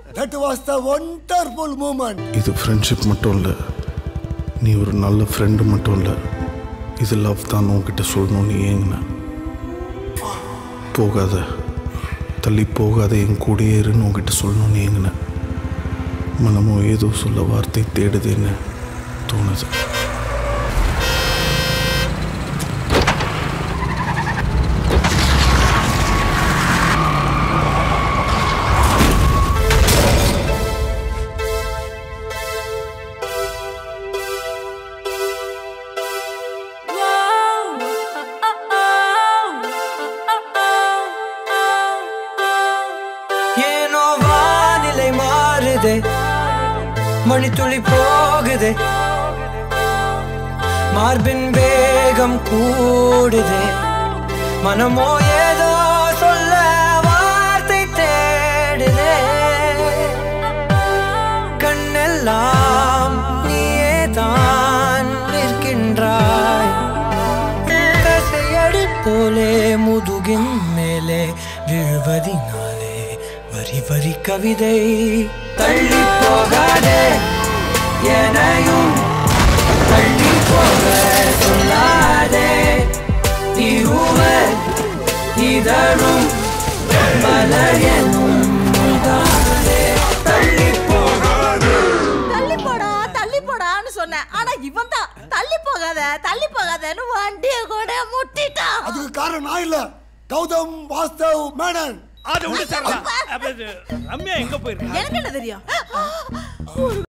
that was the wonderful moment இது friendship மட்டும் இல்லை நீ ஒரு நல்ல ஃப்ரெண்டு மட்டும் இல்லை இது லவ் தான் உன்கிட்ட சொல்லணும்னு ஏங்கினேன் போகாத தள்ளி போகாத என் கூடயே இருன்னு உன்கிட்ட சொல்லணும்னு ஏங்கினேன் மனமோ ஏதோ சொல்ல வார்த்தை தேடுதுன்னு தோணுது ஏனோ வானிலை மாறுதே மணித்துளி போகுதே மார்பின் வேகம் கூடுதே மனமோ ஏதோ சொல்ல வார்த்தை தேடுதே கண்ணெல்லாம் நீயே தான் நிற்கின்றாய் கசையடி போலே முதுகின் மேலே விழுவதினாலே வரி வரி கவிதை தள்ளி போகாதே எனையும் தள்ளி போக சொல்லாதே இருவர் இதழும் மலர் எனும் முந்தானே தள்ளி போகாதே தள்ளி போடா தள்ளி போடான்னு சொன்னேன் ஆனா இவன் தான் தள்ளி போகாத தள்ளி போகாதன்னு வண்டிய கூட முட்டிட்டான் அதுக்கு காரணம் நான் இல்ல கௌதம் வாஸ்தவ் மேனன் அது விடு சார் ரம்யா எங்க போயிருக்கா எனக்கு என்ன தெரியும்